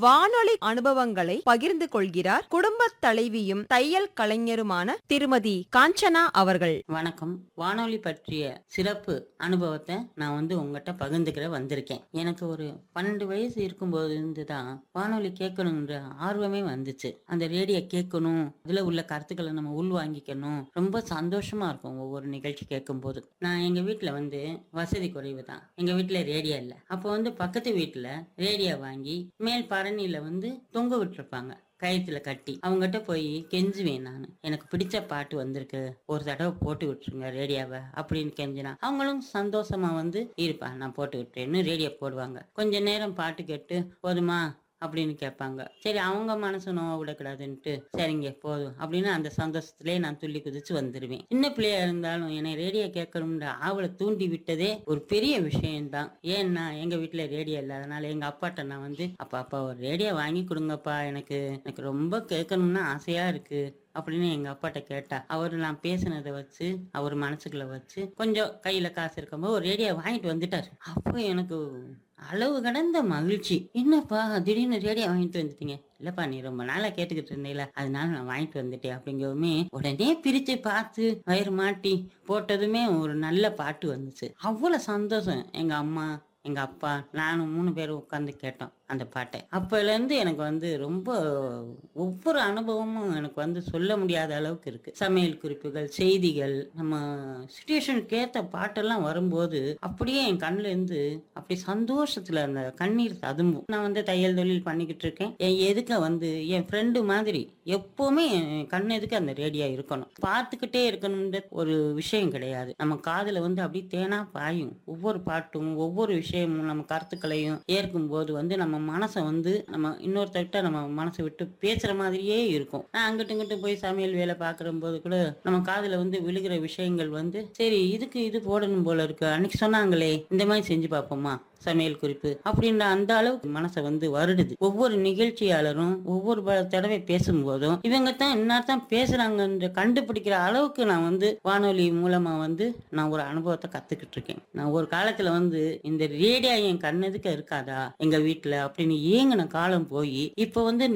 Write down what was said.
வானொலி அனுபவங்களை பகிர்ந்து கொள்கிறார் குடும்பத் தலைவியும் தையல் கலைஞருமான திருமதி காஞ்சனா அவர்கள் வணக்கம் வானொலி பற்றிய சிறப்பு அனுபவத்தை நான் வந்து உங்ககிட்ட பகிர்ந்துக்கிற வந்திருக்கேன் எனக்கு ஒரு பன்னெண்டு வயசு இருக்கும்போது இருந்து தான் வானொலி கேட்கணுன்ற ஆர்வமே வந்துச்சு அந்த ரேடியோ கேட்கணும் இதுல உள்ள கருத்துக்களை நம்ம உள்வாங்கிக்கணும் ரொம்ப சந்தோஷமா இருக்கும் ஒவ்வொரு நிகழ்ச்சி கேட்கும்போது நான் எங்க வீட்ல வந்து வசதி குறைவு தான் எங்க வீட்ல ரேடியோ இல்லை அப்போ வந்து பக்கத்து வீட்ல ரேடியோ வாங்கி மேல் பரணியில வந்து தொங்க விட்டுருப்பாங்க கயித்துல கட்டி அவங்ககிட்ட போய் கெஞ்சுவேன் நான் எனக்கு பிடிச்ச பாட்டு வந்திருக்கு ஒரு தடவை போட்டு விட்டுருங்க ரேடியோவை அப்படின்னு கெஞ்சினா அவங்களும் சந்தோஷமா வந்து இருப்பா நான் போட்டு விட்டுறேன்னு ரேடியோ போடுவாங்க கொஞ்ச நேரம் பாட்டு கேட்டு போதுமா அப்படின்னு கேட்பாங்க சரி அவங்க மனசு நோவ விடக்கூடாதுன்ட்டு சரிங்க போதும் அப்படின்னு அந்த சந்தோஷத்திலே நான் துள்ளி குதிச்சு வந்துடுவேன் சின்ன பிள்ளையா இருந்தாலும் என்னை ரேடியோ கேட்கணும்ன்ற ஆவலை தூண்டி விட்டதே ஒரு பெரிய விஷயம்தான் ஏன்னா எங்க வீட்டுல ரேடியோ இல்லாதனால எங்க அப்பாட்ட நான் வந்து அப்பா அப்பா ஒரு ரேடியோ வாங்கி கொடுங்கப்பா எனக்கு எனக்கு ரொம்ப கேட்கணும்னு ஆசையா இருக்கு அப்படின்னு எங்க அப்பாட்ட கேட்டா அவர் நான் பேசினதை வச்சு அவர் மனசுக்குள்ள வச்சு கொஞ்சம் கையில காசு இருக்கும்போது ஒரு ரேடியோ வாங்கிட்டு வந்துட்டாரு அப்போ எனக்கு அளவு கடந்த மகிழ்ச்சி என்னப்பா திடீர்னு ரேடியோ வாங்கிட்டு வந்துட்டீங்க இல்லப்பா நீ ரொம்ப நாளா கேட்டுக்கிட்டு இருந்தீல அதனால நான் வாங்கிட்டு வந்துட்டேன் அப்படிங்கவுமே உடனே பிரிச்சு பார்த்து வயிறு மாட்டி போட்டதுமே ஒரு நல்ல பாட்டு வந்துச்சு அவ்வளவு சந்தோஷம் எங்க அம்மா எங்க அப்பா நானும் மூணு பேரும் உட்காந்து கேட்டோம் அந்த பாட்டை அப்பல இருந்து எனக்கு வந்து ரொம்ப ஒவ்வொரு அனுபவமும் எனக்கு வந்து சொல்ல முடியாத அளவுக்கு இருக்கு சமையல் குறிப்புகள் செய்திகள் நம்ம சுச்சுவேஷனுக்கு ஏத்த பாட்டெல்லாம் வரும்போது அப்படியே என் கண்ணுல இருந்து அப்படி சந்தோஷத்துல அந்த கண்ணீர் ததும்பும் நான் வந்து தையல் தொழில் பண்ணிக்கிட்டு இருக்கேன் என் எதுக்க வந்து என் ஃப்ரெண்டு மாதிரி எப்பவுமே என் கண் எதுக்கு அந்த ரேடியோ இருக்கணும் பார்த்துக்கிட்டே இருக்கணும்ன்ற ஒரு விஷயம் கிடையாது நம்ம காதுல வந்து அப்படியே தேனா பாயும் ஒவ்வொரு பாட்டும் ஒவ்வொரு விஷயமும் நம்ம கருத்துக்களையும் ஏற்கும் போது வந்து நம்ம மனசை வந்து நம்ம இன்னொருத்தர்கிட்ட நம்ம மனசை விட்டு பேசுற மாதிரியே இருக்கும் நான் அங்கிட்டு இங்கிட்டு போய் சமையல் வேலை பார்க்குற போது கூட நம்ம காதுல வந்து விழுகிற விஷயங்கள் வந்து சரி இதுக்கு இது போடணும் போல இருக்கு அன்னைக்கு சொன்னாங்களே இந்த மாதிரி செஞ்சு பார்ப்போமா சமையல் குறிப்பு அப்படின்ற அந்த அளவுக்கு மனசை வந்து வருடுது ஒவ்வொரு நிகழ்ச்சியாளரும் ஒவ்வொரு ப- தடவை பேசும்போதும் இவங்க தான் இன்னார்தான் பேசுறாங்கன்ற கண்டுபிடிக்கிற அளவுக்கு நான் வந்து வானொலி மூலமா வந்து நான் ஒரு அனுபவத்தை கத்துக்கிட்டு இருக்கேன் நான் ஒரு காலத்துல வந்து இந்த ரேடியோ என் கண்ணெதுக்க இருக்காதா எங்க வீட்டுல அப்படின்னு ஏங்கின காலம் போய் இப்ப வந்து